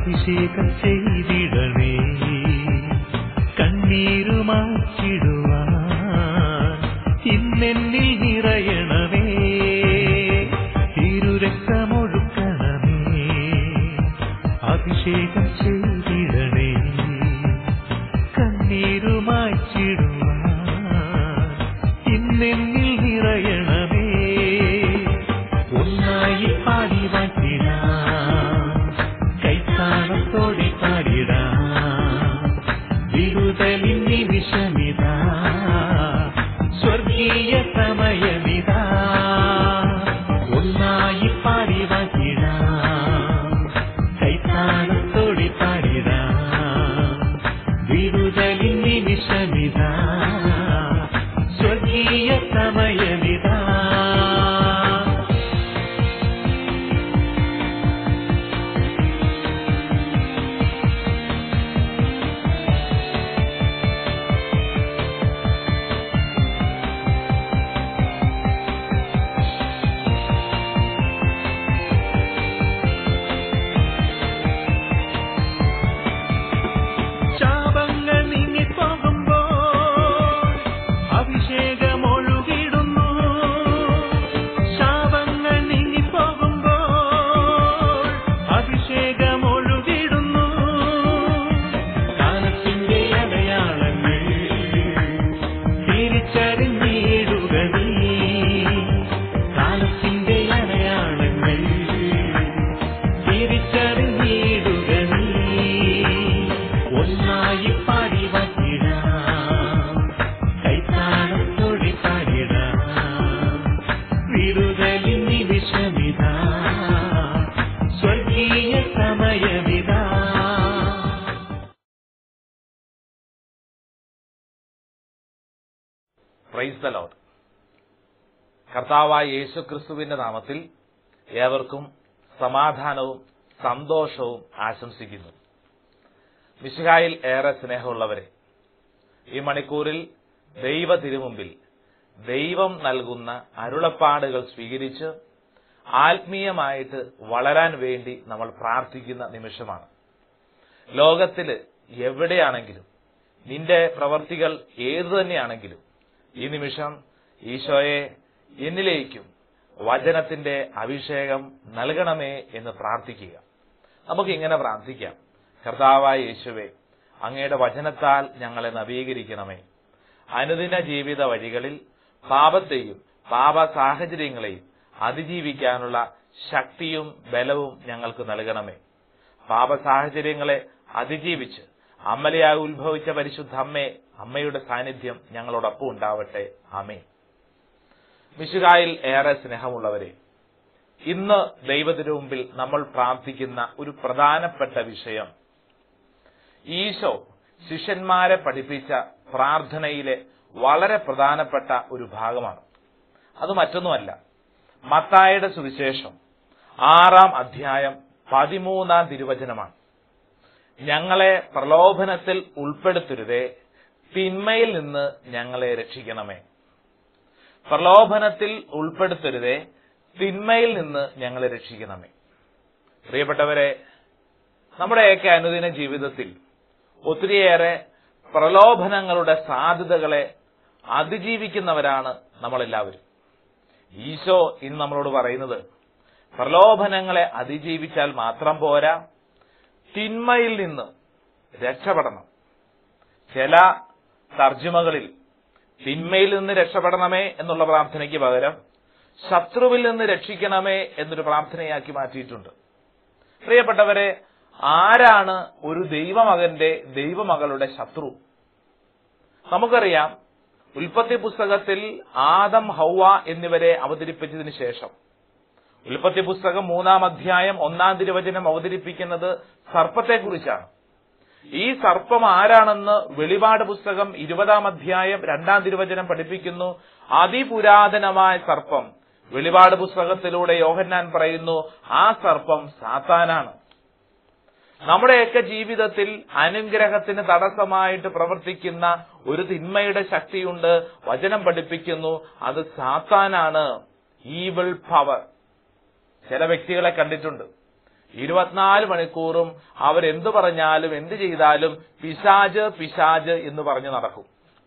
അഭിഷേകം ചെയ്തിടണേ കണ്ണീരുമാച്ചിടുവാൻ ഇന്നെന്നിൽ നിറയണമേ തിരുരക്തമൊഴുക്കണമേ അഭിഷേകം ചെയ്തിടണേ കണ്ണീരുമാച്ചിടുവാൻ ഇന്നെന്നിൽ നിറയണമേ ഒന്നായി പാടി വാറ്റിടാം കൈത്താളത്തോടെ പാടിടാം വിടുതലിൻ നിമിഷമിതാ സ്വർഗീയ സമയമിതാ ഒന്നായി പാടി വാറ്റിടാം കൈത്താളത്തോടെ പാടിടാം വിടുതലിൻ നിമിഷമിതാ സ്വർഗീയ സമയമിതാ ശാപങ്ങൾ നീങ്ങിപ്പോകുമ്പോൾ അഭിഷേകമൊഴുകിടുന്നു ശാപങ്ങൾ നീങ്ങിപ്പോകുമ്പോൾ അഭിഷേകമൊഴുകിടുന്നു കാലത്തിന്റെ അടയാളങ്ങൾ തിരിച്ചറിഞ്ഞിടുക നീ കാലത്തിന്റെ അടയാളങ്ങൾ തിരിച്ചറിഞ്ഞിടുക നീ ഒന്നായി പാടി വന്നിടാം കൈത്താളത്തോടെ പാടിടാം വിടുതലിൻ നിമിഷമിതാ സ്വർഗീയ സമയമിതാ പ്രൈസ് ദ ലോഡ് കർത്താവായ യേശു ക്രിസ്തുവിന്റെ നാമത്തിൽ ഏവർക്കും സമാധാനവും സന്തോഷവും ആശംസിക്കുന്നു മിശിഹായിൽ ഏറെ സ്നേഹമുള്ളവരെ ഈ മണിക്കൂറിൽ ദൈവ തിരുമുമ്പിൽ ദൈവം നൽകുന്ന അരുളപ്പാടുകൾ സ്വീകരിച്ച് ആത്മീയമായിട്ട് വളരാൻ വേണ്ടി നമ്മൾ പ്രാർത്ഥിക്കുന്ന നിമിഷമാണ് ലോകത്തില് എവിടെയാണെങ്കിലും നിന്റെ പ്രവർത്തികൾ ഏതു തന്നെയാണെങ്കിലും ഈ നിമിഷം ഈശോയെ എന്നിലേക്കും വചനത്തിന്റെ അഭിഷേകം നൽകണമേ എന്ന് പ്രാർത്ഥിക്കുക നമുക്ക് ഇങ്ങനെ പ്രാർത്ഥിക്കാം കർത്താവായ യേശുവെ അങ്ങയുടെ വചനത്താൽ ഞങ്ങളെ നവീകരിക്കണമേ അനുദിന ജീവിത വഴികളിൽ പാപത്തെയും പാപ സാഹചര്യങ്ങളെയും അതിജീവിക്കാനുള്ള ശക്തിയും ബലവും ഞങ്ങൾക്ക് നൽകണമേ പാപ സാഹചര്യങ്ങളെ അതിജീവിച്ച് അമ്മലയായി ഉത്ഭവിച്ച പരിശുദ്ധ അമ്മേ അമ്മയുടെ സാന്നിധ്യം ഞങ്ങളോടൊപ്പം ഉണ്ടാവട്ടെ ആമേ മിശുകായിൽ ഏറെ സ്നേഹമുള്ളവരെ ഇന്ന് ദൈവത്തിനു മുമ്പിൽ നമ്മൾ പ്രാർത്ഥിക്കുന്ന ഒരു പ്രധാനപ്പെട്ട വിഷയം ഈശോ ശിഷ്യന്മാരെ പഠിപ്പിച്ച പ്രാർത്ഥനയിലെ വളരെ പ്രധാനപ്പെട്ട ഒരു ഭാഗമാണ് അത് മറ്റൊന്നുമല്ല മത്തായുടെ സുവിശേഷം ആറാം അധ്യായം പതിമൂന്നാം തിരുവചനമാണ് ഞങ്ങളെ പ്രലോഭനത്തിൽ ഉൾപ്പെടുത്തരുതേ തിന്മയിൽ നിന്ന് ഞങ്ങളെ രക്ഷിക്കണമേ പ്രലോഭനത്തിൽ ഉൾപ്പെടുത്തരുതേ തിന്മയിൽ നിന്ന് ഞങ്ങളെ രക്ഷിക്കണമേ പ്രിയപ്പെട്ടവരെ നമ്മുടെയൊക്കെ അനുദിന ജീവിതത്തിൽ ഒത്തിരിയേറെ പ്രലോഭനങ്ങളുടെ സാധ്യതകളെ അതിജീവിക്കുന്നവരാണ് നമ്മളെല്ലാവരും ഈശോ ഇന്ന് നമ്മളോട് പറയുന്നത് പ്രലോഭനങ്ങളെ അതിജീവിച്ചാൽ മാത്രം പോരാ തിന്മയിൽ നിന്ന് രക്ഷപ്പെടണം ചില തർജ്ജമകളിൽ തിന്മയിൽ നിന്ന് രക്ഷപ്പെടണമേ എന്നുള്ള പ്രാർത്ഥനയ്ക്ക് പകരം ശത്രുവിൽ നിന്ന് രക്ഷിക്കണമേ എന്നൊരു പ്രാർത്ഥനയാക്കി മാറ്റിയിട്ടുണ്ട് പ്രിയപ്പെട്ടവരെ ആരാണ് ഒരു ദൈവമകന്റെ ദൈവമകളുടെ ശത്രു നമുക്കറിയാം ഉൽപ്പത്തി പുസ്തകത്തിൽ ആദം ഹൗവ എന്നിവരെ അവതരിപ്പിച്ചതിന് ശേഷം ഉൽപ്പത്തി പുസ്തകം മൂന്നാം അധ്യായം ഒന്നാം തിരുവചനം അവതരിപ്പിക്കുന്നത് സർപ്പത്തെക്കുറിച്ചാണ് ഈ സർപ്പം ആരാണെന്ന് വെളിപാട് പുസ്തകം ഇരുപതാം അധ്യായം രണ്ടാം തിരുവചനം പഠിപ്പിക്കുന്നു അതിപുരാതനമായ സർപ്പം വെളിപാട് പുസ്തകത്തിലൂടെ യോഹന്നാൻ പറയുന്നു ആ സർപ്പം സാത്താനാണ് നമ്മുടെയൊക്കെ ജീവിതത്തിൽ അനുഗ്രഹത്തിന് തടസ്സമായിട്ട് പ്രവർത്തിക്കുന്ന ഒരു തിന്മയുടെ ശക്തിയുണ്ട് വചനം പഠിപ്പിക്കുന്നു അത് സാത്താനാണ് ഈവിൾ പവർ ചില വ്യക്തികളെ കണ്ടിട്ടുണ്ട് ഇരുപത്തിനാല് മണിക്കൂറും അവരെന്തു പറഞ്ഞാലും എന്ത് ചെയ്താലും പിശാജ് പിശാജ് എന്ന് പറഞ്ഞു നടക്കും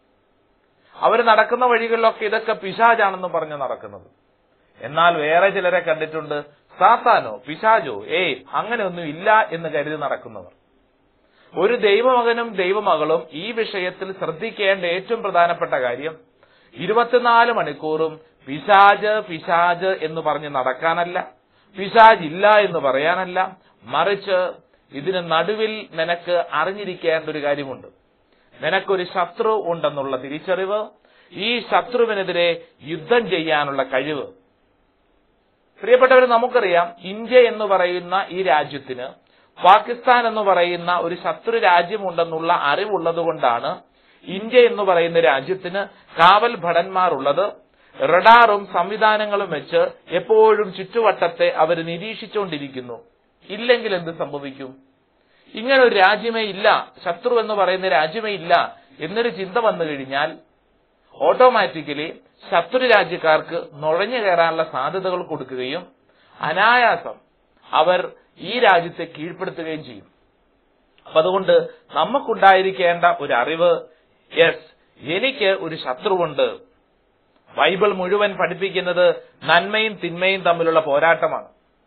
അവർ നടക്കുന്ന വഴികളിലൊക്കെ ഇതൊക്കെ പിശാജാണെന്ന് പറഞ്ഞു നടക്കുന്നത് എന്നാൽ വേറെ ചിലരെ കണ്ടിട്ടുണ്ട് സാത്താനോ പിശാജോ ഏയ് അങ്ങനെയൊന്നും ഇല്ല എന്ന് കരുതി നടക്കുന്നവർ ഒരു ദൈവമകനും ദൈവമകളും ഈ വിഷയത്തിൽ ശ്രദ്ധിക്കേണ്ട ഏറ്റവും പ്രധാനപ്പെട്ട കാര്യം ഇരുപത്തിനാല് മണിക്കൂറും പിശാജ് പിശാജ് എന്ന് പറഞ്ഞ് നടക്കാനല്ല പിശാജ് ഇല്ല എന്ന് പറയാനല്ല മറിച്ച് ഇതിന് നടുവിൽ നിനക്ക് അറിഞ്ഞിരിക്കേണ്ട ഒരു കാര്യമുണ്ട് നിനക്കൊരു ശത്രു ഉണ്ടെന്നുള്ള തിരിച്ചറിവ് ഈ ശത്രുവിനെതിരെ യുദ്ധം ചെയ്യാനുള്ള കഴിവ് പ്രിയപ്പെട്ടവർ നമുക്കറിയാം ഇന്ത്യ എന്ന് പറയുന്ന ഈ രാജ്യത്തിന് പാകിസ്ഥാൻ എന്ന് പറയുന്ന ഒരു ശത്രു രാജ്യമുണ്ടെന്നുള്ള അറിവുള്ളതുകൊണ്ടാണ് ഇന്ത്യ എന്ന് പറയുന്ന രാജ്യത്തിന് കാവൽ ഭടന്മാർ ഉള്ളത് റഡാറും സംവിധാനങ്ങളും വെച്ച് എപ്പോഴും ചുറ്റുവട്ടത്തെ അവർ നിരീക്ഷിച്ചുകൊണ്ടിരിക്കുന്നു ഇല്ലെങ്കിൽ എന്ത് സംഭവിക്കും ഇങ്ങനെ ഒരു രാജ്യമേ ഇല്ല ശത്രു എന്ന് പറയുന്ന രാജ്യമേ ഇല്ല എന്നൊരു ചിന്ത വന്നു കഴിഞ്ഞാൽ ഓട്ടോമാറ്റിക്കലി ശത്രു രാജ്യക്കാർക്ക് നുഴഞ്ഞു കയറാനുള്ള സാധ്യതകൾ കൊടുക്കുകയും അനായാസം അവർ ഈ രാജ്യത്തെ കീഴ്പ്പെടുത്തുകയും ചെയ്യും അപ്പൊ അതുകൊണ്ട് നമുക്കുണ്ടായിരിക്കേണ്ട ഒരു അറിവ് യെസ് എനിക്ക് ഒരു ശത്രുവുണ്ട് ബൈബിൾ മുഴുവൻ പഠിപ്പിക്കുന്നത് നന്മയും തിന്മയും തമ്മിലുള്ള പോരാട്ടമാണ്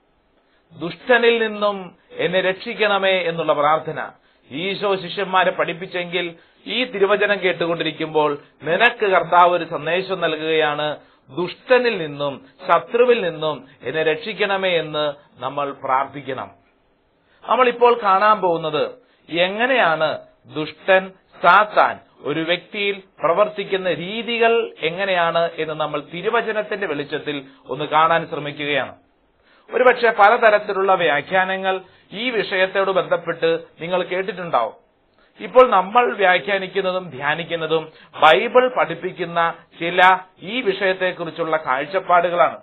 ദുഷ്ടനിൽ നിന്നും എന്നെ രക്ഷിക്കണമേ എന്നുള്ള പ്രാർത്ഥന ഈശോ ശിഷ്യന്മാരെ പഠിപ്പിച്ചെങ്കിൽ ഈ തിരുവചനം കേട്ടുകൊണ്ടിരിക്കുമ്പോൾ നിനക്ക് കർത്താവ് ഒരു സന്ദേശം നൽകുകയാണ് ദുഷ്ടനിൽ നിന്നും ശത്രുവിൽ നിന്നും എന്നെ രക്ഷിക്കണമേ എന്ന് നമ്മൾ പ്രാർത്ഥിക്കണം നമ്മൾ ഇപ്പോൾ കാണാൻ പോകുന്നത് എങ്ങനെയാണ് ദുഷ്ടൻ സാത്താൻ ഒരു വ്യക്തിയിൽ പ്രവർത്തിക്കുന്ന രീതികൾ എങ്ങനെയാണ് എന്ന് നമ്മൾ തിരുവചനത്തിന്റെ വെളിച്ചത്തിൽ ഒന്ന് കാണാൻ ശ്രമിക്കുകയാണ് ഒരുപക്ഷെ പലതരത്തിലുള്ള വ്യാഖ്യാനങ്ങൾ ഈ വിഷയത്തോട് ബന്ധപ്പെട്ട് നിങ്ങൾ കേട്ടിട്ടുണ്ടാവും ഇപ്പോൾ നമ്മൾ വ്യാഖ്യാനിക്കുന്നതും ധ്യാനിക്കുന്നതും ബൈബിൾ പഠിപ്പിക്കുന്ന ചില ഈ വിഷയത്തെക്കുറിച്ചുള്ള കാഴ്ചപ്പാടുകളാണ്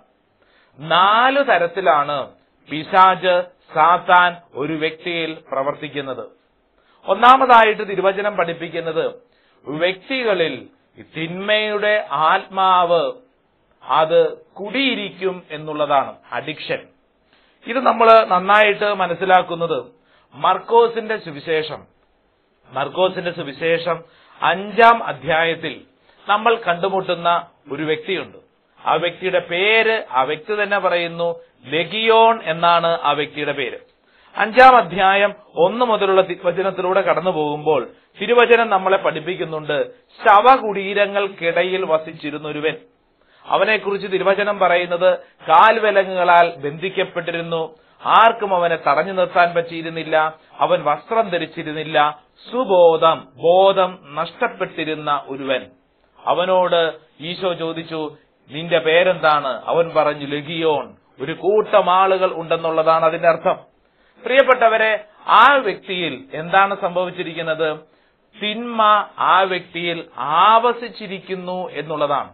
നാലു തരത്തിലാണ് പിശാജ് സാത്താൻ ഒരു വ്യക്തിയിൽ പ്രവർത്തിക്കുന്നത് ഒന്നാമതായിട്ട് തിരുവചനം പഠിപ്പിക്കുന്നത് വ്യക്തികളിൽ തിന്മയുടെ ആത്മാവ് അത് കുടിയിരിക്കും എന്നുള്ളതാണ് അഡിക്ഷൻ ഇത് നമ്മൾ നന്നായിട്ട് മനസ്സിലാക്കുന്നത് മർക്കോസിന്റെ സുവിശേഷം മർക്കോസിന്റെ സുവിശേഷം അഞ്ചാം അധ്യായത്തിൽ നമ്മൾ കണ്ടുമുട്ടുന്ന ഒരു വ്യക്തിയുണ്ട് ആ വ്യക്തിയുടെ പേര് ആ വ്യക്തി തന്നെ പറയുന്നു ലെഗിയോൺ എന്നാണ് ആ വ്യക്തിയുടെ പേര് അഞ്ചാം അധ്യായം ഒന്ന് മുതലുള്ള തിരുവചനത്തിലൂടെ കടന്നു പോകുമ്പോൾ തിരുവചനം നമ്മളെ പഠിപ്പിക്കുന്നുണ്ട് ശവകുടീരങ്ങൾക്കിടയിൽ വസിച്ചിരുന്നൊരുവൻ അവനെക്കുറിച്ച് തിരുവചനം പറയുന്നത് കാൽവിലങ്ങുകളാൽ ബന്ധിക്കപ്പെട്ടിരുന്നു ആർക്കും അവനെ തടഞ്ഞു നിർത്താൻ പറ്റിയിരുന്നില്ല അവൻ വസ്ത്രം ധരിച്ചിരുന്നില്ല സുബോധം ബോധം നഷ്ടപ്പെട്ടിരുന്ന ഒരുവൻ അവനോട് ഈശോ ചോദിച്ചു നിന്റെ പേരെന്താണ് അവൻ പറഞ്ഞു ലഗിയോൺ ഒരു കൂട്ടം ആളുകൾ ഉണ്ടെന്നുള്ളതാണ് അതിന്റെ അർത്ഥം പ്രിയപ്പെട്ടവരെ ആ വ്യക്തിയിൽ എന്താണ് സംഭവിച്ചിരിക്കുന്നത് തിന്മ ആ വ്യക്തിയിൽ ആവസിച്ചിരിക്കുന്നു എന്നുള്ളതാണ്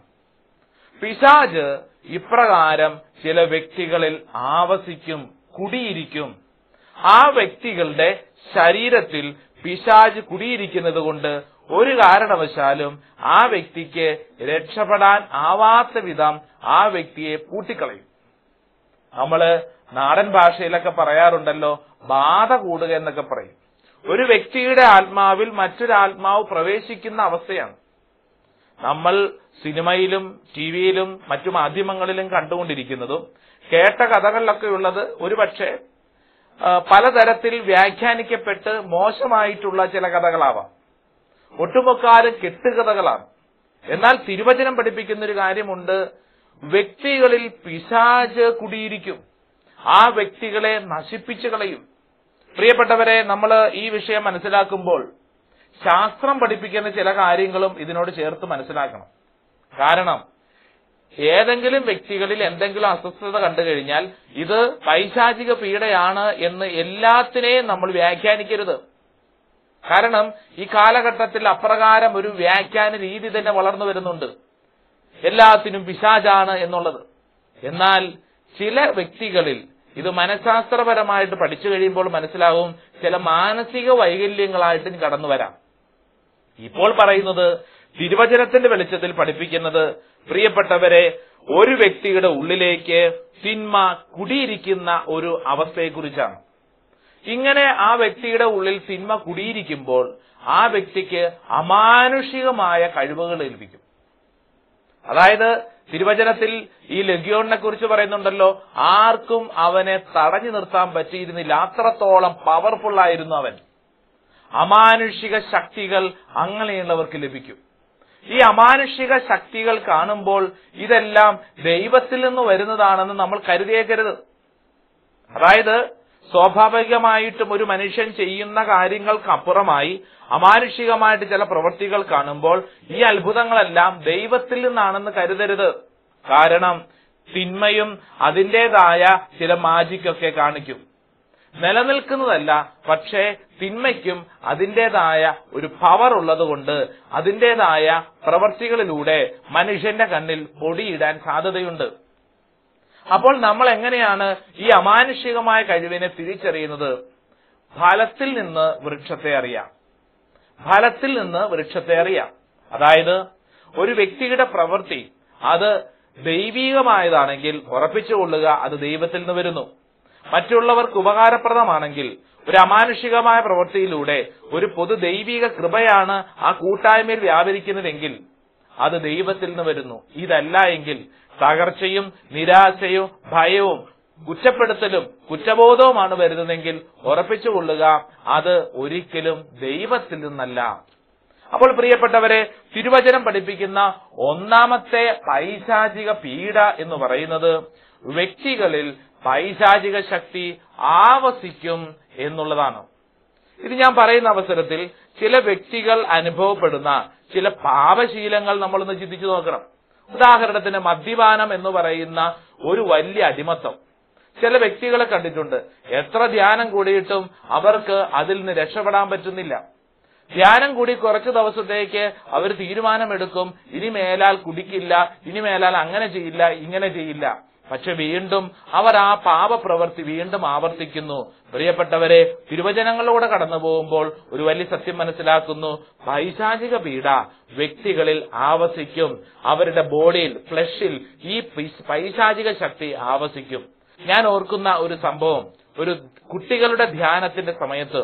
പിശാജ് ഇപ്രകാരം ചില വ്യക്തികളിൽ ആവസിക്കും കുടിയിരിക്കും ആ വ്യക്തികളുടെ ശരീരത്തിൽ പിശാജ് കുടിയിരിക്കുന്നത് കൊണ്ട് ഒരു കാരണവശാലും ആ വ്യക്തിക്ക് രക്ഷപ്പെടാൻ ആവാത്ത വിധം ആ വ്യക്തിയെ പൂട്ടിക്കളയും നമ്മള് നാടൻ ഭാഷയിലൊക്കെ പറയാറുണ്ടല്ലോ ബാധ കൂടുക എന്നൊക്കെ പറയും ഒരു വ്യക്തിയുടെ ആത്മാവിൽ മറ്റൊരു ആത്മാവ് പ്രവേശിക്കുന്ന അവസ്ഥയാണ് നമ്മൾ സിനിമയിലും ടിവിയിലും മറ്റു മാധ്യമങ്ങളിലും കണ്ടുകൊണ്ടിരിക്കുന്നതും കേട്ട കഥകളിലൊക്കെ ഉള്ളത് ഒരുപക്ഷെ ആ, പലതരത്തിൽ വ്യാഖ്യാനിക്കപ്പെട്ട് മോശമായിട്ടുള്ള ചില കഥകളാവാം ഒട്ടുമുക്കാലും കെട്ടുകഥകളാണ് എന്നാൽ തിരുവചനം പഠിപ്പിക്കുന്ന ഒരു കാര്യമുണ്ട് വ്യക്തികളിൽ പിശാച് കുടിയിരിക്കും ആ വ്യക്തികളെ നശിപ്പിച്ചു കളയും പ്രിയപ്പെട്ടവരെ നമ്മൾ ഈ വിഷയം മനസ്സിലാക്കുമ്പോൾ ശാസ്ത്രം പഠിപ്പിക്കുന്ന ചില കാര്യങ്ങളും ഇതിനോട് ചേർത്ത് മനസ്സിലാക്കണം കാരണം ഏതെങ്കിലും വ്യക്തികളിൽ എന്തെങ്കിലും അസ്വസ്ഥത കണ്ടു കഴിഞ്ഞാൽ ഇത് പൈശാചിക പീഡയാണ് എന്ന് എല്ലാത്തിനെയും നമ്മൾ വ്യാഖ്യാനിക്കരുത് കാരണം ഈ കാലഘട്ടത്തിൽ അപ്രകാരം ഒരു വ്യാഖ്യാന രീതി തന്നെ വളർന്നു വരുന്നുണ്ട് എല്ലാത്തിനും പിശാചാണ് എന്നുള്ളത് എന്നാൽ ചില വ്യക്തികളിൽ ഇത് മനഃശാസ്ത്രപരമായിട്ട് പഠിച്ചു കഴിയുമ്പോൾ മനസ്സിലാവും ചില മാനസിക വൈകല്യങ്ങളായിട്ടും കടന്നു വരാം ഇപ്പോൾ പറയുന്നത് തിരുവചനത്തിന്റെ വെളിച്ചത്തിൽ പഠിപ്പിക്കുന്നത് പ്രിയപ്പെട്ടവരെ ഒരു വ്യക്തിയുടെ ഉള്ളിലേക്ക് തിന്മ കുടിയിരിക്കുന്ന ഒരു അവസ്ഥയെക്കുറിച്ചാണ് ഇങ്ങനെ ആ വ്യക്തിയുടെ ഉള്ളിൽ തിന്മ കുടിയിരിക്കുമ്പോൾ ആ വ്യക്തിക്ക് അമാനുഷികമായ കഴിവുകൾ ലഭിക്കും അതായത് തിരുവചനത്തിൽ ഈ ലഗ്യോണിനെ കുറിച്ച് പറയുന്നുണ്ടല്ലോ ആർക്കും അവനെ തടഞ്ഞു നിർത്താൻ പറ്റിയിരുന്നില്ല അത്രത്തോളം പവർഫുൾ ആയിരുന്നു അവൻ അമാനുഷിക ശക്തികൾ അങ്ങനെയുള്ളവർക്ക് ലഭിക്കും ഈ അമാനുഷിക ശക്തികൾ കാണുമ്പോൾ ഇതെല്ലാം ദൈവത്തിൽ നിന്ന് വരുന്നതാണെന്ന് നമ്മൾ കരുതിയേക്കരുത് അതായത് സ്വാഭാവികമായിട്ടും ഒരു മനുഷ്യൻ ചെയ്യുന്ന കാര്യങ്ങൾക്കപ്പുറമായി അമാനുഷികമായിട്ട് ചില പ്രവൃത്തികൾ കാണുമ്പോൾ ഈ അത്ഭുതങ്ങളെല്ലാം ദൈവത്തിൽ നിന്നാണെന്ന് കരുതരുത് കാരണം തിന്മയും അതിൻ്റെതായ ചില മാജിക്കൊക്കെ കാണിക്കും നിലനിൽക്കുന്നതല്ല പക്ഷേ തിന്മയ്ക്കും അതിൻ്റെതായ ഒരു പവർ ഉള്ളതുകൊണ്ട് അതിൻ്റെതായ പ്രവർത്തികളിലൂടെ മനുഷ്യന്റെ കണ്ണിൽ പൊടിയിടാൻ സാധ്യതയുണ്ട് അപ്പോൾ നമ്മൾ എങ്ങനെയാണ് ഈ അമാനുഷികമായ കഴിവിനെ തിരിച്ചറിയുന്നത് ഫലത്തിൽ നിന്ന് വൃക്ഷത്തെ അറിയാം ഫലത്തിൽ നിന്ന് വൃക്ഷത്തെ അറിയാം അതായത് ഒരു വ്യക്തിയുടെ പ്രവൃത്തി അത് ദൈവീകമായതാണെങ്കിൽ ഉറപ്പിച്ചുകൊള്ളുക അത് ദൈവത്തിൽ നിന്ന് വരുന്നു മറ്റുള്ളവർക്ക് ഉപകാരപ്രദമാണെങ്കിൽ ഒരു അമാനുഷികമായ പ്രവൃത്തിയിലൂടെ ഒരു പൊതു ദൈവിക കൃപയാണ് ആ കൂട്ടായ്മയിൽ വ്യാപരിക്കുന്നതെങ്കിൽ അത് ദൈവത്തിൽ നിന്ന് വരുന്നു ഇതല്ല എങ്കിൽ തകർച്ചയും നിരാശയും ഭയവും കുറ്റപ്പെടുത്തലും കുറ്റബോധവുമാണ് വരുന്നതെങ്കിൽ ഉറപ്പിച്ചുകൊള്ളുക അത് ഒരിക്കലും ദൈവത്തിൽ നിന്നല്ല അപ്പോൾ പ്രിയപ്പെട്ടവരെ തിരുവചനം പഠിപ്പിക്കുന്ന ഒന്നാമത്തെ പൈശാചിക പീഡ എന്ന് പറയുന്നത് വ്യക്തികളിൽ പൈശാചിക ശക്തി ആവസിക്കും എന്നുള്ളതാണ് ഇത് ഞാൻ പറയുന്ന അവസരത്തിൽ ചില വ്യക്തികൾ അനുഭവപ്പെടുന്ന ചില പാപശീലങ്ങൾ നമ്മളൊന്ന് ചിന്തിച്ചു നോക്കണം ഉദാഹരണത്തിന് മദ്യപാനം എന്ന് പറയുന്ന ഒരു വലിയ അടിമത്തം ചില വ്യക്തികളെ കണ്ടിട്ടുണ്ട് എത്ര ധ്യാനം കൂടിയിട്ടും അവർക്ക് അതിൽ നിന്ന് രക്ഷപ്പെടാൻ പറ്റുന്നില്ല ധ്യാനം കൂടി കുറച്ചു ദിവസത്തേക്ക് അവർ തീരുമാനമെടുക്കും ഇനി മേലാൽ കുടിക്കില്ല ഇനി മേലാൽ അങ്ങനെ ചെയ്യില്ല ഇങ്ങനെ ചെയ്യില്ല പക്ഷെ വീണ്ടും അവർ ആ പാപപ്രവൃത്തി വീണ്ടും ആവർത്തിക്കുന്നു പ്രിയപ്പെട്ടവരെ തിരുവചനങ്ങളിലൂടെ കടന്നു പോകുമ്പോൾ ഒരു വലിയ സത്യം മനസ്സിലാക്കുന്നു പൈശാചിക പീഡ വ്യക്തികളിൽ ആവസിക്കും അവരുടെ ബോഡിയിൽ ഫ്ലഷിൽ ഈ പൈ- പൈശാചിക ശക്തി ആവസിക്കും ഞാൻ ഓർക്കുന്ന ഒരു സംഭവം ഒരു കുട്ടികളുടെ ധ്യാനത്തിന്റെ സമയത്ത്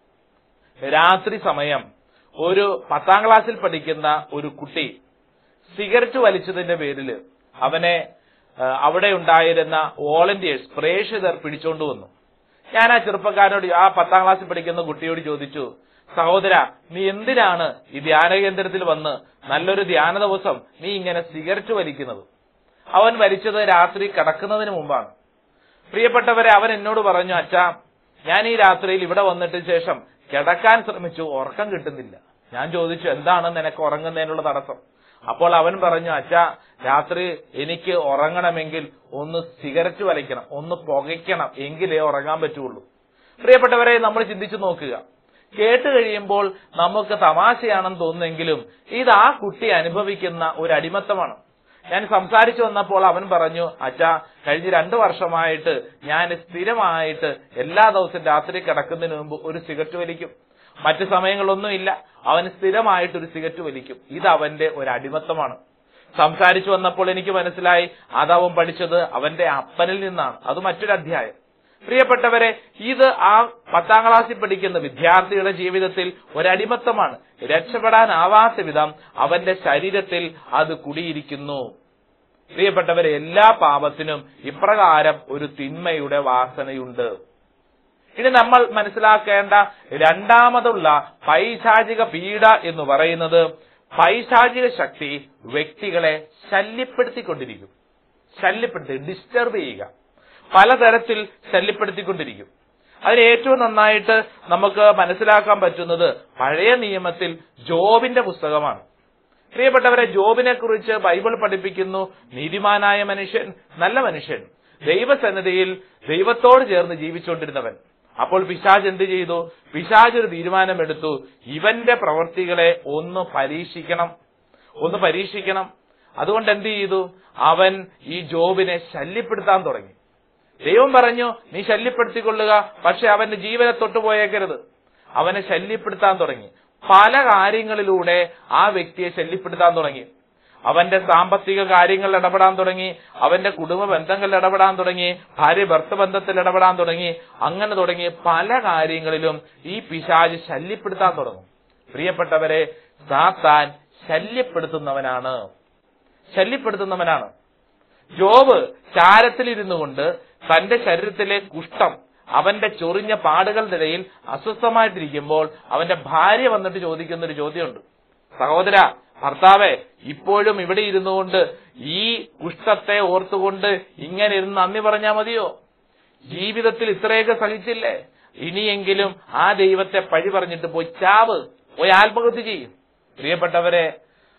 രാത്രി സമയം ഒരു പത്താം ക്ലാസ്സിൽ പഠിക്കുന്ന ഒരു കുട്ടി സിഗരറ്റ് വലിച്ചതിന്റെ പേരിൽ അവനെ ആ, അവിടെ ഉണ്ടായിരുന്ന വോളണ്ടിയേഴ്സ് പ്രേക്ഷിതർ പിടിച്ചോണ്ട് വന്നു ഞാൻ ആ ചെറുപ്പക്കാരനോട് ആ പത്താം ക്ലാസ്സിൽ പഠിക്കുന്ന കുട്ടിയോട് ചോദിച്ചു സഹോദര നീ എന്തിനാണ് ഈ ധ്യാന കേന്ദ്രത്തിൽ വന്ന് നല്ലൊരു ധ്യാന ദിവസം നീ ഇങ്ങനെ സിഗരറ്റ് വലിക്കുന്നത് അവൻ വലിച്ചത് രാത്രി കിടക്കുന്നതിന് മുമ്പാണ് പ്രിയപ്പെട്ടവരെ അവൻ എന്നോട് പറഞ്ഞു അച്ഛാ ഞാൻ ഈ രാത്രിയിൽ ഇവിടെ വന്നിട്ട് ശേഷം കിടക്കാൻ ശ്രമിച്ചു ഉറക്കം കിട്ടുന്നില്ല ഞാൻ ചോദിച്ചു എന്താണ് നിനക്ക് ഉറങ്ങുന്നതിനുള്ള തടസ്സം അപ്പോൾ അവൻ പറഞ്ഞു അച്ഛാ രാത്രി എനിക്ക് ഉറങ്ങണമെങ്കിൽ ഒന്ന് സിഗരറ്റ് വലിക്കണം ഒന്ന് പുകയ്ക്കണം എങ്കിലേ ഉറങ്ങാൻ പറ്റുള്ളൂ പ്രിയപ്പെട്ടവരെ നമ്മൾ ചിന്തിച്ചു നോക്കുക കേട്ട് കഴിയുമ്പോൾ നമുക്ക് തമാശയാണെന്ന് തോന്നുന്നെങ്കിലും ഇത് ആ കുട്ടി അനുഭവിക്കുന്ന ഒരു അടിമത്തമാണ് ഞാൻ സംസാരിച്ചു വന്നപ്പോൾ അവൻ പറഞ്ഞു അച്ഛാ കഴിഞ്ഞ രണ്ടു വർഷമായിട്ട് ഞാൻ സ്ഥിരമായിട്ട് എല്ലാ ദിവസവും രാത്രി കിടക്കുന്നതിന് മുമ്പ് ഒരു സിഗരറ്റ് വലിക്കും മറ്റു സമയങ്ങളൊന്നും ഇല്ല അവൻ സ്ഥിരമായിട്ട് ഒരു സിഗരറ്റ് വലിക്കും ഇത് അവന്റെ ഒരു അടിമത്തമാണ് സംസാരിച്ചു വന്നപ്പോൾ എനിക്ക് മനസ്സിലായി അതവൻ പഠിച്ചത് അവന്റെ അപ്പനിൽ നിന്നാണ് അത് മറ്റൊരു അധ്യായം പ്രിയപ്പെട്ടവരെ ഇത് ആ പത്താം ക്ലാസ്സിൽ പഠിക്കുന്ന വിദ്യാർത്ഥിയുടെ ജീവിതത്തിൽ ഒരടിമത്തമാണ് രക്ഷപ്പെടാനാവാത്ത വിധം അവന്റെ ശരീരത്തിൽ അത് കുടിയിരിക്കുന്നു പ്രിയപ്പെട്ടവരെ എല്ലാ പാപത്തിനും ഇപ്രകാരം ഒരു തിന്മയുടെ വാസനയുണ്ട് ഇനി നമ്മൾ മനസ്സിലാക്കേണ്ട രണ്ടാമതുള്ള പൈശാചിക പീഡ എന്ന് പറയുന്നത് പൈശാചിക ശക്തി വ്യക്തികളെ ശല്യപ്പെടുത്തിക്കൊണ്ടിരിക്കും ശല്യപ്പെടുത്തി ഡിസ്റ്റർബ് ചെയ്യുക പലതരത്തിൽ ശല്യപ്പെടുത്തിക്കൊണ്ടിരിക്കും അതിന് ഏറ്റവും നന്നായിട്ട് നമുക്ക് മനസ്സിലാക്കാൻ പറ്റുന്നത് പഴയ നിയമത്തിൽ ജോബിന്റെ പുസ്തകമാണ് പ്രിയപ്പെട്ടവരെ ജോബിനെ കുറിച്ച് ബൈബിൾ പഠിപ്പിക്കുന്നു നീതിമാനായ മനുഷ്യൻ നല്ല മനുഷ്യൻ ദൈവസന്നിധിയിൽ ദൈവത്തോട് ചേർന്ന് ജീവിച്ചുകൊണ്ടിരുന്നവൻ അപ്പോൾ പിശാജ് എന്ത് ചെയ്തു പിശാജ് ഒരു തീരുമാനമെടുത്തു ഇവന്റെ പ്രവർത്തികളെ ഒന്ന് പരീക്ഷിക്കണം ഒന്ന് പരീക്ഷിക്കണം അതുകൊണ്ട് എന്ത് ചെയ്തു അവൻ ഈ ജോബിനെ ശല്യപ്പെടുത്താൻ തുടങ്ങി ദൈവം പറഞ്ഞു നീ ശല്യപ്പെടുത്തിക്കൊള്ളുക പക്ഷെ അവന്റെ ജീവനെ തൊട്ടുപോയേക്കരുത് അവനെ ശല്യപ്പെടുത്താൻ തുടങ്ങി പല കാര്യങ്ങളിലൂടെ ആ വ്യക്തിയെ ശല്യപ്പെടുത്താൻ തുടങ്ങി അവന്റെ സാമ്പത്തിക കാര്യങ്ങളിൽ ഇടപെടാൻ തുടങ്ങി അവന്റെ കുടുംബ ബന്ധങ്ങളിൽ ഇടപെടാൻ തുടങ്ങി ഭാര്യ ഭർത്തബന്ധത്തിൽ ഇടപെടാൻ തുടങ്ങി അങ്ങനെ തുടങ്ങി പല കാര്യങ്ങളിലും ഈ പിശാജ് ശല്യപ്പെടുത്താൻ തുടങ്ങും പ്രിയപ്പെട്ടവരെ സാത്താൻ ശല്യപ്പെടുത്തുന്നവനാണ് ശല്യപ്പെടുത്തുന്നവനാണ് ജോബ് ചാരത്തിലിരുന്നു കൊണ്ട് തന്റെ ശരീരത്തിലെ കുഷ്ഠം അവന്റെ ചൊറിഞ്ഞ പാടുകളുടെ അസ്വസ്ഥമായിട്ടിരിക്കുമ്പോൾ അവന്റെ ഭാര്യ വന്നിട്ട് ചോദിക്കുന്ന ഒരു ചോദ്യമുണ്ട് സഹോദര ഭർത്താവെ ഇപ്പോഴും ഇവിടെ ഇരുന്നു കൊണ്ട് ഈ കുഷ്ഠത്തെ ഓർത്തുകൊണ്ട് ഇങ്ങനെ ഇരുന്ന് നന്ദി പറഞ്ഞാൽ മതിയോ ജീവിതത്തിൽ ഇത്രയൊക്കെ സഹിച്ചില്ലേ ഇനിയെങ്കിലും ആ ദൈവത്തെ പഴി പറഞ്ഞിട്ട് പോയി ചാവ് പോയി ആത്മഹത്യ ചെയ്യും പ്രിയപ്പെട്ടവരെ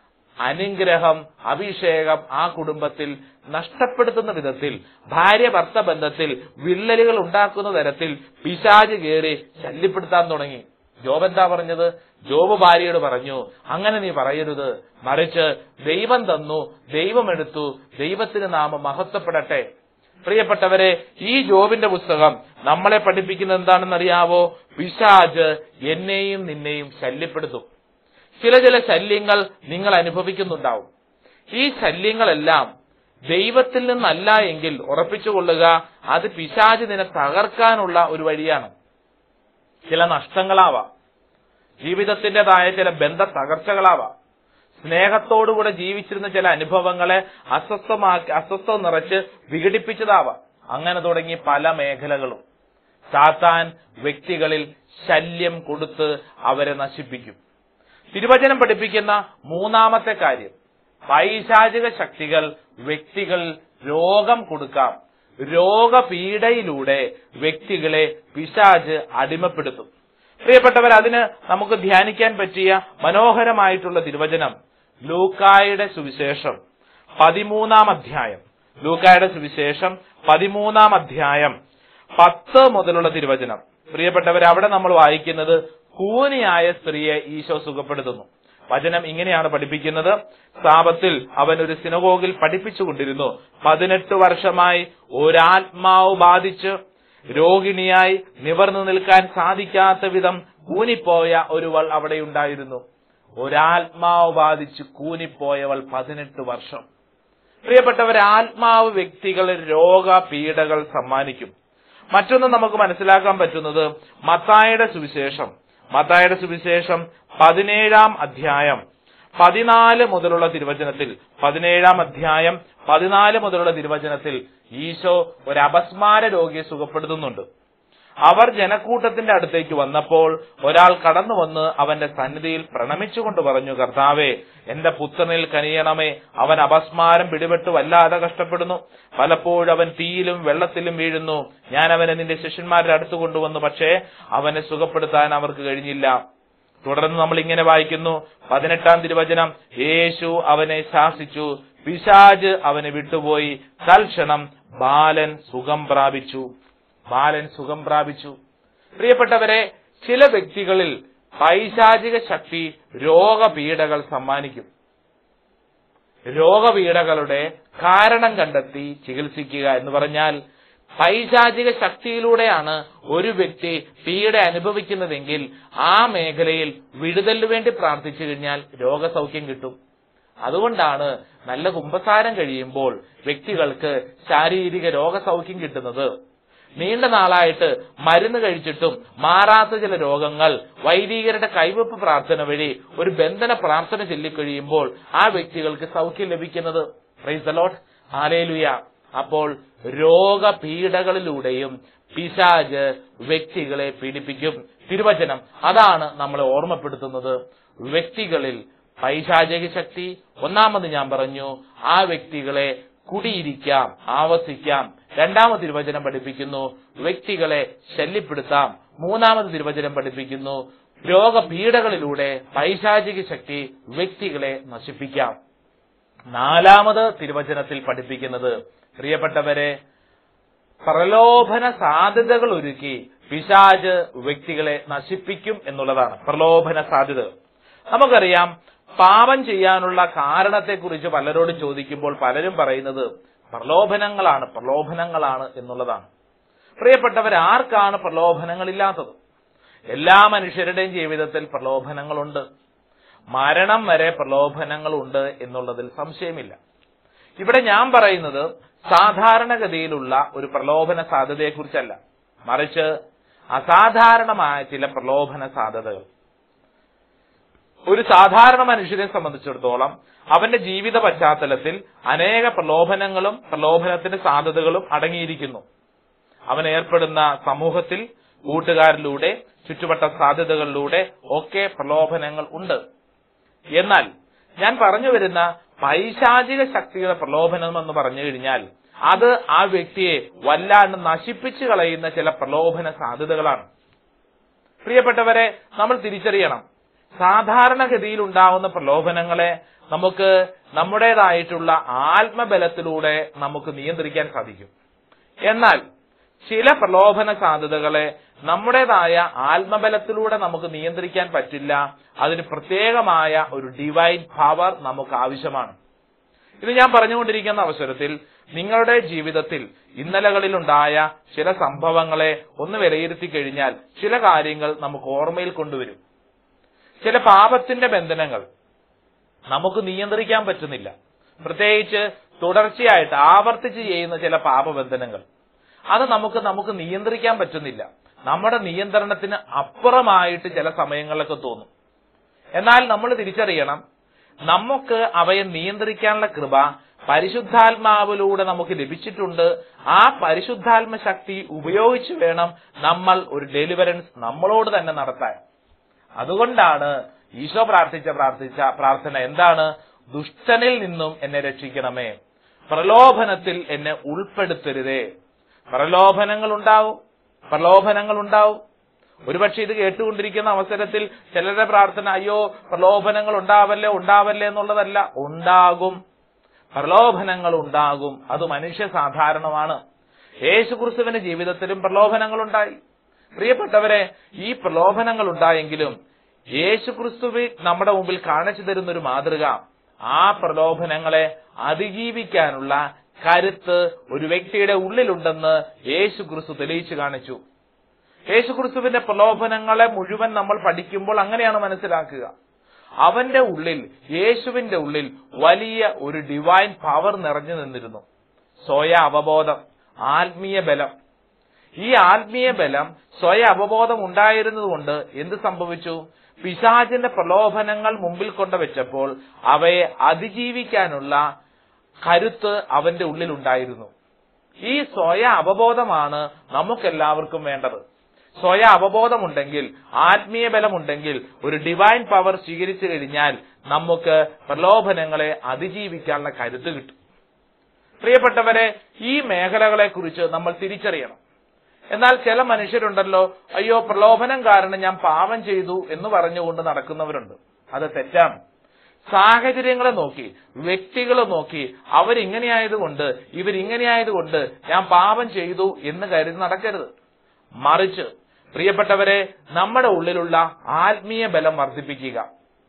അനുഗ്രഹം അഭിഷേകം ആ കുടുംബത്തിൽ നഷ്ടപ്പെടുത്തുന്ന വിധത്തിൽ ഭാര്യ ഭർത്ത ബന്ധത്തിൽ വിള്ളലുകൾ ഉണ്ടാക്കുന്ന തരത്തിൽ പിശാജ് കയറി ശല്യപ്പെടുത്താൻ തുടങ്ങി ജോബ് എന്താ പറഞ്ഞത് ജോബ് ഭാര്യയോട് പറഞ്ഞു അങ്ങനെ നീ പറയരുത് മറിച്ച് ദൈവം തന്നു ദൈവം എടുത്തു ദൈവത്തിന് നാമം മഹത്വപ്പെടട്ടെ പ്രിയപ്പെട്ടവരെ ഈ ജോബിന്റെ പുസ്തകം നമ്മളെ പഠിപ്പിക്കുന്നത് എന്താണെന്നറിയാവോ പിശാജ് എന്നെയും നിന്നെയും ശല്യപ്പെടുത്തും ചില ചില ശല്യങ്ങൾ നിങ്ങൾ അനുഭവിക്കുന്നുണ്ടാവും ഈ ശല്യങ്ങളെല്ലാം ദൈവത്തിൽ നിന്നല്ല എങ്കിൽ ഉറപ്പിച്ചുകൊള്ളുക അത് പിശാജ് നിന്നെ തകർക്കാനുള്ള ഒരു വഴിയാണ് ചില നഷ്ടങ്ങളാവാം ജീവിതത്തിൻ്റെതായ ചില ബന്ധ തകർച്ചകളാവാം സ്നേഹത്തോടുകൂടെ ജീവിച്ചിരുന്ന ചില അനുഭവങ്ങളെ അസ്വസ്ഥമാക്കി അസ്വസ്ഥത നിറച്ച് വിഘടിപ്പിച്ചതാവാം അങ്ങനെ തുടങ്ങി പല മേഖലകളും സാത്താൻ വ്യക്തികളിൽ ശല്യം കൊടുത്ത് അവരെ നശിപ്പിക്കും തിരുവചനം പഠിപ്പിക്കുന്ന മൂന്നാമത്തെ കാര്യം പൈശാചിക ശക്തികൾ വ്യക്തികൾ രോഗം കൊടുക്കാം രോഗപീഡയിലൂടെ വ്യക്തികളെ പിശാജ് അടിമപ്പെടുത്തും പ്രിയപ്പെട്ടവർ അതിന് നമുക്ക് ധ്യാനിക്കാൻ പറ്റിയ മനോഹരമായിട്ടുള്ള തിരുവചനം ലൂക്കായുടെ സുവിശേഷം പതിമൂന്നാം അധ്യായം ലൂക്കായുടെ സുവിശേഷം പതിമൂന്നാം അധ്യായം പത്ത് മുതലുള്ള തിരുവചനം പ്രിയപ്പെട്ടവർ അവിടെ നമ്മൾ വായിക്കുന്നത് കൂനിയായ സ്ത്രീയെ ഈശോ സുഖപ്പെടുത്തുന്നു വചനം ഇങ്ങനെയാണ് പഠിപ്പിക്കുന്നത് സാപത്തിൽ അവൻ ഒരു സിനഗോഗിൽ പഠിപ്പിച്ചുകൊണ്ടിരുന്നു പതിനെട്ട് വർഷമായി ഒരാത്മാവ് ബാധിച്ച് രോഗിണിയായി നിവർന്നു നിൽക്കാൻ സാധിക്കാത്ത വിധം കൂനിപ്പോയ ഒരുവൾ അവിടെ ഉണ്ടായിരുന്നു ഒരാത്മാവ് ബാധിച്ച് കൂനിപ്പോയവൾ പതിനെട്ട് വർഷം പ്രിയപ്പെട്ടവർ ആത്മാവ് വ്യക്തികളെ രോഗപീഠകൾ സമ്മാനിക്കും മറ്റൊന്ന് നമുക്ക് മനസ്സിലാക്കാൻ പറ്റുന്നത് മത്തായുടെ സുവിശേഷം മത്തായുടെ സുവിശേഷം പതിനേഴാം അധ്യായം പതിനാല് മുതലുള്ള തിരുവചനത്തിൽ പതിനേഴാം അധ്യായം പതിനാല് മുതലുള്ള തിരുവചനത്തിൽ ഈശോ ഒരു അപസ്മാര രോഗിയെ സുഖപ്പെടുത്തുന്നുണ്ട് അവർ ജനക്കൂട്ടത്തിന്റെ അടുത്തേക്ക് വന്നപ്പോൾ ഒരാൾ കടന്നു വന്ന് അവന്റെ സന്നിധിയിൽ പ്രണമിച്ചുകൊണ്ട് പറഞ്ഞു കർത്താവേ എന്റെ പുത്രനിൽ കനിയണമേ അവൻ അപസ്മാരം പിടിപെട്ട് വല്ലാതെ കഷ്ടപ്പെടുന്നു പലപ്പോഴും അവൻ തീയിലും വെള്ളത്തിലും വീഴുന്നു ഞാൻ അവനെ നിന്റെ ശിഷ്യന്മാരുടെ അടുത്ത് കൊണ്ടുവന്നു പക്ഷേ അവനെ സുഖപ്പെടുത്താൻ അവർക്ക് കഴിഞ്ഞില്ല തുടർന്ന് നമ്മൾ ഇങ്ങനെ വായിക്കുന്നു പതിനെട്ടാം തിരുവചനം യേശു അവനെ ശാസിച്ചു പിശാജ് അവനെ വിട്ടുപോയി തൽക്ഷണം ബാലൻ സുഖം പ്രാപിച്ചു ബാലൻ സുഖം പ്രാപിച്ചു പ്രിയപ്പെട്ടവരെ ചില വ്യക്തികളിൽ പൈശാചിക ശക്തി രോഗപീഠകൾ സമ്മാനിക്കും രോഗപീഠകളുടെ കാരണം കണ്ടെത്തി ചികിത്സിക്കുക എന്ന് പറഞ്ഞാൽ പൈശാചിക ശക്തിയിലൂടെയാണ് ഒരു വ്യക്തി പീഡ അനുഭവിക്കുന്നതെങ്കിൽ ആ മേഖലയിൽ വിടുതലിന് വേണ്ടി പ്രാർത്ഥിച്ചു കഴിഞ്ഞാൽ രോഗസൗഖ്യം കിട്ടും അതുകൊണ്ടാണ് നല്ല കുമ്പസാരം കഴിയുമ്പോൾ വ്യക്തികൾക്ക് ശാരീരിക രോഗസൗഖ്യം കിട്ടുന്നത് നീണ്ട നാളായിട്ട് മരുന്ന് കഴിച്ചിട്ടും മാറാത്ത ചില രോഗങ്ങൾ വൈദികരുടെ കൈവപ്പ് പ്രാർത്ഥന വഴി ഒരു ബന്ധന പ്രാർത്ഥന ചൊല്ലിക്കഴിയുമ്പോൾ ആ വ്യക്തികൾക്ക് സൗഖ്യം ലഭിക്കുന്നത് പ്രൈസ് ലോട്ട് ആലേലുയ അപ്പോൾ രോഗപീഠകളിലൂടെയും പിശാജ് വ്യക്തികളെ പീഡിപ്പിക്കും തിരുവചനം അതാണ് നമ്മളെ ഓർമ്മപ്പെടുത്തുന്നത് വ്യക്തികളിൽ പൈശാചിക ശക്തി ഒന്നാമത് ഞാൻ പറഞ്ഞു ആ വ്യക്തികളെ കുടിയിരിക്കാം ആവസിക്കാം രണ്ടാമത് തിരുവചനം പഠിപ്പിക്കുന്നു വ്യക്തികളെ ശല്യപ്പെടുത്താം മൂന്നാമത് തിരുവചനം പഠിപ്പിക്കുന്നു രോഗപീഠകളിലൂടെ പൈശാചിക ശക്തി വ്യക്തികളെ നശിപ്പിക്കാം നാലാമത് തിരുവചനത്തിൽ പഠിപ്പിക്കുന്നത് പ്രിയപ്പെട്ടവരെ പ്രലോഭന സാധ്യതകൾ ഒരുക്കി പിശാജ് വ്യക്തികളെ നശിപ്പിക്കും എന്നുള്ളതാണ് പ്രലോഭന സാധ്യതകൾ നമുക്കറിയാം പാപം ചെയ്യാനുള്ള കാരണത്തെക്കുറിച്ച് പലരോടും ചോദിക്കുമ്പോൾ പലരും പറയുന്നത് പ്രലോഭനങ്ങളാണ് പ്രലോഭനങ്ങളാണ് എന്നുള്ളതാണ് പ്രിയപ്പെട്ടവർ ആർക്കാണ് പ്രലോഭനങ്ങളില്ലാത്തത് എല്ലാ മനുഷ്യരുടെയും ജീവിതത്തിൽ പ്രലോഭനങ്ങളുണ്ട് മരണം വരെ പ്രലോഭനങ്ങളുണ്ട് എന്നുള്ളതിൽ സംശയമില്ല ഇവിടെ ഞാൻ പറയുന്നത് സാധാരണഗതിയിലുള്ള ഒരു പ്രലോഭന സാധ്യതയെക്കുറിച്ചല്ല മറിച്ച് അസാധാരണമായ ചില പ്രലോഭന സാധ്യതകൾ ഒരു സാധാരണ മനുഷ്യനെ സംബന്ധിച്ചിടത്തോളം അവന്റെ ജീവിത പശ്ചാത്തലത്തിൽ അനേക പ്രലോഭനങ്ങളും പ്രലോഭനത്തിന്റെ സാധ്യതകളും അടങ്ങിയിരിക്കുന്നു അവൻ ഏർപ്പെടുന്ന സമൂഹത്തിൽ കൂട്ടുകാരിലൂടെ ചുറ്റുവട്ട സാധ്യതകളിലൂടെ ഒക്കെ പ്രലോഭനങ്ങൾ ഉണ്ട് എന്നാൽ ഞാൻ പറഞ്ഞു വരുന്ന പൈശാചിക ശക്തിയുടെ പ്രലോഭനം എന്ന് പറഞ്ഞു കഴിഞ്ഞാൽ അത് ആ വ്യക്തിയെ വല്ലാണ്ട് നശിപ്പിച്ചു കളയുന്ന ചില പ്രലോഭന സാധ്യതകളാണ് പ്രിയപ്പെട്ടവരെ നമ്മൾ തിരിച്ചറിയണം സാധാരണഗതിയിൽ ഉണ്ടാവുന്ന പ്രലോഭനങ്ങളെ നമുക്ക് നമ്മുടേതായിട്ടുള്ള ആത്മബലത്തിലൂടെ നമുക്ക് നിയന്ത്രിക്കാൻ സാധിക്കും എന്നാൽ ചില പ്രലോഭന സാധ്യതകളെ നമ്മുടേതായ ആത്മബലത്തിലൂടെ നമുക്ക് നിയന്ത്രിക്കാൻ പറ്റില്ല അതിന് പ്രത്യേകമായ ഒരു ഡിവൈൻ പവർ നമുക്ക് ആവശ്യമാണ് ഇത് ഞാൻ പറഞ്ഞുകൊണ്ടിരിക്കുന്ന അവസരത്തിൽ നിങ്ങളുടെ ജീവിതത്തിൽ ഇന്നലകളിലുണ്ടായ ചില സംഭവങ്ങളെ ഒന്ന് വിലയിരുത്തി കഴിഞ്ഞാൽ ചില കാര്യങ്ങൾ നമുക്ക് ഓർമ്മയിൽ കൊണ്ടുവരും ചില പാപത്തിന്റെ ബന്ധനങ്ങൾ നമുക്ക് നിയന്ത്രിക്കാൻ പറ്റുന്നില്ല പ്രത്യേകിച്ച് തുടർച്ചയായിട്ട് ആവർത്തിച്ച് ചെയ്യുന്ന ചില പാപബന്ധനങ്ങൾ അത് നമുക്ക് നമുക്ക് നിയന്ത്രിക്കാൻ പറ്റുന്നില്ല നമ്മുടെ നിയന്ത്രണത്തിന് അപ്പുറമായിട്ട് ചില സമയങ്ങളിലൊക്കെ തോന്നും എന്നാൽ നമ്മൾ തിരിച്ചറിയണം നമുക്ക് അവയെ നിയന്ത്രിക്കാനുള്ള കൃപ പരിശുദ്ധാത്മാവിലൂടെ നമുക്ക് ലഭിച്ചിട്ടുണ്ട് ആ പരിശുദ്ധാത്മ ശക്തി ഉപയോഗിച്ച് വേണം നമ്മൾ ഒരു ഡെലിവറൻസ് നമ്മളോട് തന്നെ നടത്താൻ അതുകൊണ്ടാണ് ഈശോ പ്രാർത്ഥിച്ച പ്രാർത്ഥിച്ച പ്രാർത്ഥന എന്താണ് ദുഷ്ടനിൽ നിന്നും എന്നെ രക്ഷിക്കണമേ പ്രലോഭനത്തിൽ എന്നെ ഉൾപ്പെടുത്തരുതേ പ്രലോഭനങ്ങൾ ഉണ്ടാവും പ്രലോഭനങ്ങൾ ഉണ്ടാവും ഒരുപക്ഷെ ഇത് കേട്ടുകൊണ്ടിരിക്കുന്ന അവസരത്തിൽ ചിലരുടെ പ്രാർത്ഥന അയ്യോ പ്രലോഭനങ്ങൾ ഉണ്ടാവല്ലേ ഉണ്ടാവല്ലേ എന്നുള്ളതല്ല ഉണ്ടാകും പ്രലോഭനങ്ങൾ ഉണ്ടാകും അത് മനുഷ്യ സാധാരണമാണ് യേശുക്രിസ്തുവിന്റെ ജീവിതത്തിലും പ്രലോഭനങ്ങൾ ഉണ്ടായി പ്രിയപ്പെട്ടവരെ ഈ പ്രലോഭനങ്ങൾ ഉണ്ടായെങ്കിലും യേശുക്രിസ്തുവിൽ നമ്മുടെ മുമ്പിൽ കാണിച്ചു തരുന്ന ഒരു മാതൃക ആ പ്രലോഭനങ്ങളെ അതിജീവിക്കാനുള്ള കരുത്ത് ഒരു വ്യക്തിയുടെ ഉള്ളിലുണ്ടെന്ന് യേശുക്രിസ്തു തെളിയിച്ചു കാണിച്ചു യേശുക്രിസ്തുവിന്റെ പ്രലോഭനങ്ങളെ മുഴുവൻ നമ്മൾ പഠിക്കുമ്പോൾ അങ്ങനെയാണ് മനസ്സിലാക്കുക അവന്റെ ഉള്ളിൽ യേശുവിന്റെ ഉള്ളിൽ വലിയ ഒരു ഡിവൈൻ പവർ നിറഞ്ഞു നിന്നിരുന്നു സ്വയ അവബോധം ആത്മീയ ബലം ഈ ആത്മീയ ബലം സ്വയ അവബോധം ഉണ്ടായിരുന്നതുകൊണ്ട് എന്ത് സംഭവിച്ചു പിശാചിന്റെ പ്രലോഭനങ്ങൾ മുമ്പിൽ കൊണ്ടുവച്ചപ്പോൾ അവയെ അതിജീവിക്കാനുള്ള കരുത്ത് അവന്റെ ഉള്ളിൽ ഉണ്ടായിരുന്നു ഈ സ്വയ അവബോധമാണ് നമുക്കെല്ലാവർക്കും വേണ്ടത് സ്വയ അവബോധമുണ്ടെങ്കിൽ ആത്മീയ ബലമുണ്ടെങ്കിൽ ഒരു ഡിവൈൻ പവർ സ്വീകരിച്ചു കഴിഞ്ഞാൽ നമുക്ക് പ്രലോഭനങ്ങളെ അതിജീവിക്കാനുള്ള കരുത്ത് കിട്ടും പ്രിയപ്പെട്ടവരെ ഈ മേഖലകളെ കുറിച്ച് നമ്മൾ തിരിച്ചറിയണം എന്നാൽ ചില മനുഷ്യരുണ്ടല്ലോ അയ്യോ പ്രലോഭനം കാരണം ഞാൻ പാപം ചെയ്തു എന്ന് പറഞ്ഞുകൊണ്ട് നടക്കുന്നവരുണ്ട് അത് തെറ്റാണ് സാഹചര്യങ്ങളെ നോക്കി വ്യക്തികളെ നോക്കി അവരിങ്ങനെയായതുകൊണ്ട് ഇവരിങ്ങനെയായതുകൊണ്ട് ഞാൻ പാപം ചെയ്തു എന്ന് കരുതി നടക്കരുത് മറിച്ച് പ്രിയപ്പെട്ടവരെ നമ്മുടെ ഉള്ളിലുള്ള ആത്മീയ ബലം വർദ്ധിപ്പിക്കുക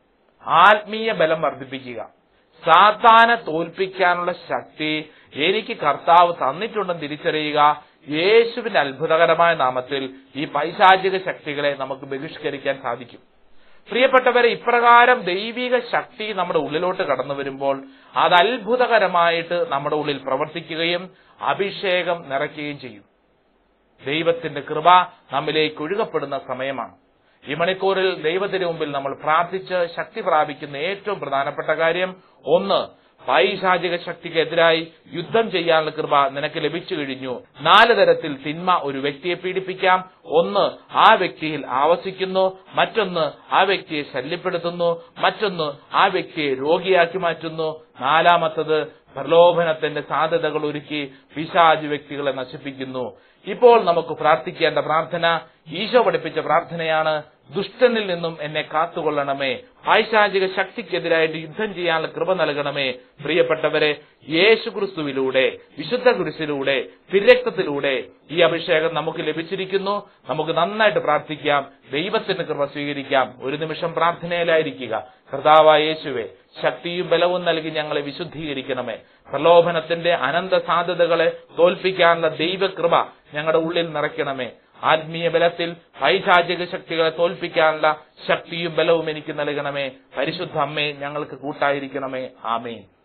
ആത്മീയ ബലം വർദ്ധിപ്പിക്കുക സാത്താനെ തോൽപ്പിക്കാനുള്ള ശക്തി എനിക്ക് കർത്താവ് തന്നിട്ടുണ്ടെന്ന് തിരിച്ചറിയുക യേശുവിന്റെ അത്ഭുതകരമായ നാമത്തിൽ ഈ പൈശാചിക ശക്തികളെ നമുക്ക് ബഹിഷ്കരിക്കാൻ സാധിക്കും പ്രിയപ്പെട്ടവരെ ഇപ്രകാരം ദൈവിക ശക്തി നമ്മുടെ ഉള്ളിലോട്ട് കടന്നു വരുമ്പോൾ അത് അത്ഭുതകരമായിട്ട് നമ്മുടെ ഉള്ളിൽ പ്രവർത്തിക്കുകയും അഭിഷേകം നിറയ്ക്കുകയും ചെയ്യും ദൈവത്തിന്റെ കൃപ നമ്മിലേക്ക് ഒഴുകപ്പെടുന്ന സമയമാണ് ഈ മണിക്കൂറിൽ ദൈവത്തിന് മുമ്പിൽ നമ്മൾ പ്രാർത്ഥിച്ച് ശക്തി പ്രാപിക്കുന്ന ഏറ്റവും പ്രധാനപ്പെട്ട കാര്യം ഒന്ന് പൈശാചിക ശക്തിക്കെതിരായി യുദ്ധം ചെയ്യാനുള്ള കൃപ നിനക്ക് ലഭിച്ചു കഴിഞ്ഞു നാല് തരത്തിൽ തിന്മ ഒരു വ്യക്തിയെ പീഡിപ്പിക്കാം ഒന്ന് ആ വ്യക്തിയിൽ ആവസിക്കുന്നു മറ്റൊന്ന് ആ വ്യക്തിയെ ശല്യപ്പെടുത്തുന്നു മറ്റൊന്ന് ആ വ്യക്തിയെ രോഗിയാക്കി മാറ്റുന്നു നാലാമത്തത് പ്രലോഭനത്തിന്റെ സാധ്യതകൾ ഒരുക്കി പിശാജ് വ്യക്തികളെ നശിപ്പിക്കുന്നു ഇപ്പോൾ നമുക്ക് പ്രാർത്ഥിക്കേണ്ട പ്രാർത്ഥന ഈശോ പഠിപ്പിച്ച പ്രാർത്ഥനയാണ് ദുഷ്ടനിൽ നിന്നും എന്നെ കാത്തുകൊള്ളണമേ പൈശാചിക ശക്തിക്കെതിരായിട്ട് യുദ്ധം ചെയ്യാനുള്ള കൃപ നൽകണമേ പ്രിയപ്പെട്ടവരെ യേശു ക്രിസ്തുവിലൂടെ വിശുദ്ധ കുരിശിലൂടെ തിരക്തത്തിലൂടെ ഈ അഭിഷേകം നമുക്ക് ലഭിച്ചിരിക്കുന്നു നമുക്ക് നന്നായിട്ട് പ്രാർത്ഥിക്കാം ദൈവത്തിന്റെ കൃപ സ്വീകരിക്കാം ഒരു നിമിഷം പ്രാർത്ഥനയിലായിരിക്കുക കർത്താവായ യേശുവെ ശക്തിയും ബലവും നൽകി ഞങ്ങളെ വിശുദ്ധീകരിക്കണമേ പ്രലോഭനത്തിന്റെ അനന്ത സാധ്യതകളെ തോൽപ്പിക്കാനുള്ള ദൈവകൃപ ഞങ്ങളുടെ ഉള്ളിൽ നിറയ്ക്കണമേ ആത്മീയ ബലത്തിൽ പൈശാചിക ശക്തികളെ തോൽപ്പിക്കാനുള്ള ശക്തിയും ബലവും എനിക്ക് നൽകണമേ പരിശുദ്ധ അമ്മേ ഞങ്ങൾക്ക് കൂട്ടായിരിക്കണമേ ആമേൻ